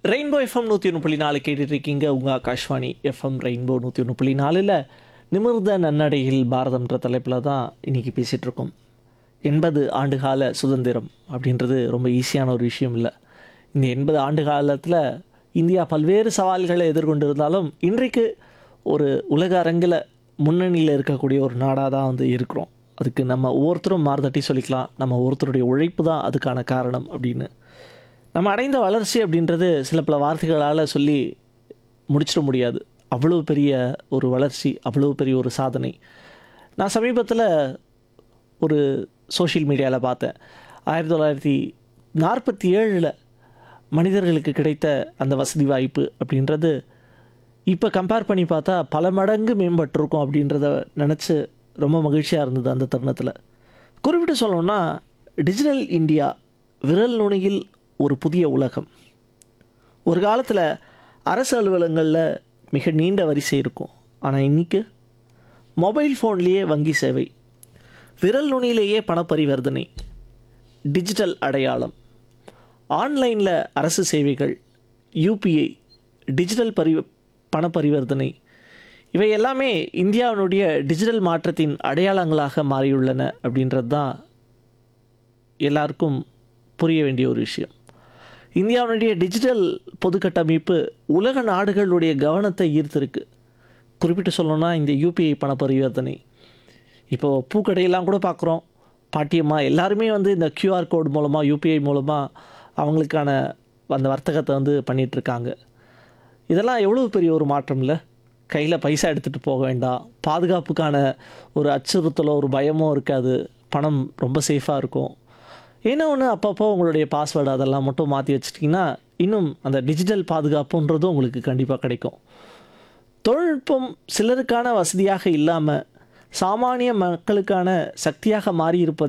rainbow FM நூற்றி ஒன்று புள்ளி நாலு கேட்டுட்டு இருக்கீங்க உங்கள் ஆகாஷ்வாணி எஃப்எம் ரெயின்போ நூற்றி ஒன்று புள்ளி நாலில் நிமிர்ந்த நன்னடையில் பாரதம்ன்ற தலைப்பில் தான் இன்றைக்கி பேசிகிட்டு இருக்கோம் எண்பது ஆண்டுகால சுதந்திரம் அப்படின்றது ரொம்ப ஈஸியான ஒரு விஷயம் இல்லை இந்த எண்பது ஆண்டு காலத்தில் இந்தியா பல்வேறு சவால்களை எதிர்கொண்டிருந்தாலும் இன்றைக்கு ஒரு உலக அரங்கில் முன்னணியில் இருக்கக்கூடிய ஒரு நாடாக தான் வந்து இருக்கிறோம் அதுக்கு நம்ம ஒவ்வொருத்தரும் மாறுதட்டி சொல்லிக்கலாம் நம்ம ஒவ்வொருத்தருடைய உழைப்பு தான் அதுக்கான காரணம் அப்படின்னு நம்ம அடைந்த வளர்ச்சி அப்படின்றது சில பல வார்த்தைகளால் சொல்லி முடிச்சிட முடியாது அவ்வளோ பெரிய ஒரு வளர்ச்சி அவ்வளோ பெரிய ஒரு சாதனை நான் சமீபத்தில் ஒரு சோஷியல் மீடியாவில் பார்த்தேன் ஆயிரத்தி தொள்ளாயிரத்தி நாற்பத்தி ஏழில் மனிதர்களுக்கு கிடைத்த அந்த வசதி வாய்ப்பு அப்படின்றது இப்போ கம்பேர் பண்ணி பார்த்தா பல மடங்கு மேம்பட்டிருக்கும் அப்படின்றத நினச்சி ரொம்ப மகிழ்ச்சியாக இருந்தது அந்த தருணத்தில் குறிப்பிட்டு சொல்லணும்னா டிஜிட்டல் இந்தியா விரல் நுனியில் ஒரு புதிய உலகம் ஒரு காலத்தில் அரசு அலுவலகங்களில் மிக நீண்ட வரிசை இருக்கும் ஆனால் இன்றைக்கி மொபைல் ஃபோன்லேயே வங்கி சேவை விரல் நுனியிலேயே பண பரிவர்த்தனை டிஜிட்டல் அடையாளம் ஆன்லைனில் அரசு சேவைகள் யூபிஐ டிஜிட்டல் பரி பண பரிவர்த்தனை இவை எல்லாமே இந்தியாவினுடைய டிஜிட்டல் மாற்றத்தின் அடையாளங்களாக மாறியுள்ளன அப்படின்றது தான் எல்லாருக்கும் புரிய வேண்டிய ஒரு விஷயம் இந்தியாவினுடைய டிஜிட்டல் பொது கட்டமைப்பு உலக நாடுகளுடைய கவனத்தை ஈர்த்திருக்கு குறிப்பிட்டு சொல்லணும்னா இந்த யூபிஐ பண பரிவர்த்தனை இப்போது பூக்கடையெல்லாம் கூட பார்க்குறோம் பாட்டியம்மா எல்லாருமே வந்து இந்த QR கோட் மூலமாக யூபிஐ மூலமாக அவங்களுக்கான அந்த வர்த்தகத்தை வந்து பண்ணிகிட்ருக்காங்க இதெல்லாம் எவ்வளோ பெரிய ஒரு மாற்றம் இல்லை கையில் பைசா எடுத்துகிட்டு போக வேண்டாம் பாதுகாப்புக்கான ஒரு அச்சுறுத்தலோ ஒரு பயமோ இருக்காது பணம் ரொம்ப சேஃபாக இருக்கும் ஏன்னா ஒன்று அப்பப்போ உங்களுடைய பாஸ்வேர்டு அதெல்லாம் மட்டும் மாற்றி வச்சிட்டிங்கன்னா இன்னும் அந்த டிஜிட்டல் பாதுகாப்புன்றதும் உங்களுக்கு கண்டிப்பாக கிடைக்கும் தொழில்நுட்பம் சிலருக்கான வசதியாக இல்லாமல் சாமானிய மக்களுக்கான சக்தியாக மாறி இருப்பதை